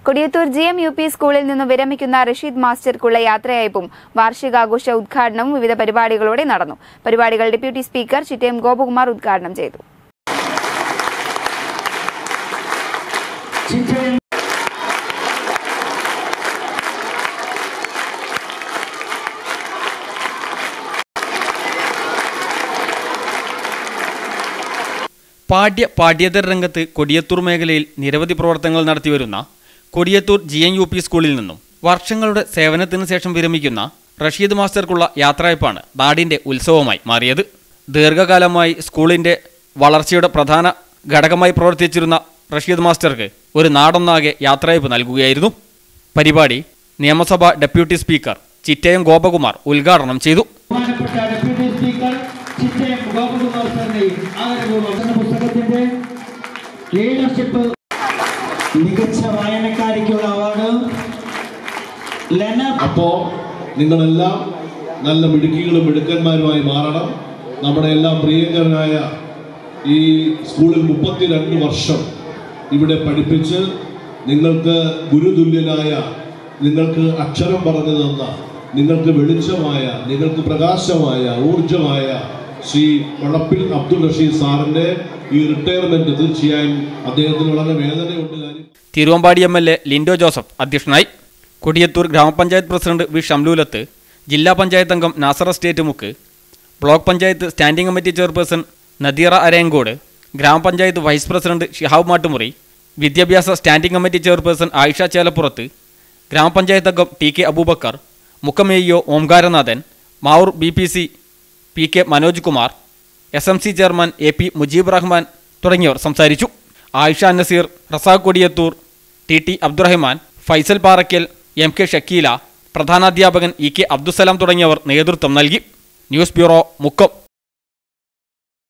Kodiyathur G M U P സ്കൂളിൽ നിന്ന് വിരമിക്കുന്ന റഷീദ് മാസ്റ്റർക്കുള്ള യാത്രയയപ്പും വാർഷികാഘോഷ ഉദ്ഘാടനവും വിവിധ പരിപാടികളോടെ നടന്നു പരിപാടികൾ ഡെപ്യൂട്ടി സ്പീക്കർ ചിറ്റയം ഗോപകുമാർ ഉദ്ഘാടനം ചെയ്തു പാഠ്യ പാഠ്യേതര രംഗത്ത് കൊടിയത്തൂർ മേഖലയിൽ നിരവധി പ്രവർത്തനങ്ങൾ നടത്തിവരുന്ന Kodiyathur G N U P സ്കൂളിൽ നിന്നും വർഷങ്ങളുടെ സേവനത്തിന് ശേഷം വിരമിക്കുന്ന റഷീദ് മാസ്റ്റർക്കുള്ള യാത്രയപ്പാണ് നാടിന്റെ ഉത്സവമായി മാറിയത് ദീർഘകാലമായി സ്കൂളിന്റെ വളർച്ചയുടെ പ്രധാന ഘടകമായി പ്രവർത്തിച്ചിരുന്ന റഷീദ് മാസ്റ്റർക്ക് ഒരു നാടൊന്നാകെ യാത്രയപ്പ് നൽകുകയായിരുന്നു പരിപാടി നിയമസഭാ ഡെപ്യൂട്ടി സ്പീക്കർ ചിറ്റയം ഗോപകുമാർ ഉദ്ഘാടനം ചെയ്തു ബഹുമാനപ്പെട്ട ഡെപ്യൂട്ടി സ്പീക്കർ ചിറ്റയം ഗോപകുമാർ സാറിനെയും ആദരപൂർവ്വം എന്ന പുസ്തകത്തിന്റെ ലീഡർഷിപ്പ് മികച്ച വായനക്കാരിക്കുള്ള അവാർഡ് ലെന അപ്പോൾ നിങ്ങളെല്ലാം നല്ല മിടുക്കികളും മിടുക്കന്മാരുമായി മാറണം നമ്മുടെ എല്ലാം പ്രിയങ്കരനായ ഈ സ്കൂളിൽ മുപ്പത്തിരണ്ട് വർഷം ഇവിടെ പഠിപ്പിച്ച് നിങ്ങൾക്ക് ഗുരുതുല്യനായ നിങ്ങൾക്ക് അക്ഷരം പറഞ്ഞു തന്ന നിങ്ങൾക്ക് വെളിച്ചമായ നിങ്ങൾക്ക് പ്രകാശമായ ഊർജമായ ശ്രീ വളപ്പിൽ അബ്ദുൾ റഷീദ് സാറിൻ്റെ ഈ റിട്ടയർമെൻറ്റ് തീർച്ചയായും അദ്ദേഹത്തിന് വളരെ വേദനയുണ്ട് കാര്യം Thiruvambady M L A Lindo Joseph അധ്യക്ഷനായി കൊടിയത്തൂർ ഗ്രാമപഞ്ചായത്ത് പ്രസിഡന്റ് വി ഷംലൂലത്ത് ജില്ലാ പഞ്ചായത്ത് അംഗം Nasar estate Mukku block panchayat standing committee chairperson Nadeera Arayankode ഗ്രാമപഞ്ചായത്ത് വൈസ് പ്രസിഡന്റ് ഷിഹാബ് മാട്ടുമുറി വിദ്യാഭ്യാസ standing committee chairperson Ayisha Chelappurath ഗ്രാമപഞ്ചായത്ത് അംഗം ടി കെ അബൂബക്കർ മുഖമേയോ Omkaranathan Mavoor B P C P K Manoj Kumar S M C chairman A P Mujeeb Rahman തുടങ്ങിയവർ സംസാരിച്ചു Ayisha Naseer Razak Kodiyathur T T Abdurahman Faisal Parakkal M K Shakeela പ്രധാനാധ്യാപകൻ ഇ കെ അബ്ദുസലാം തുടങ്ങിയവർ നേതൃത്വം നൽകി ന്യൂസ് ബ്യൂറോ മുക്കം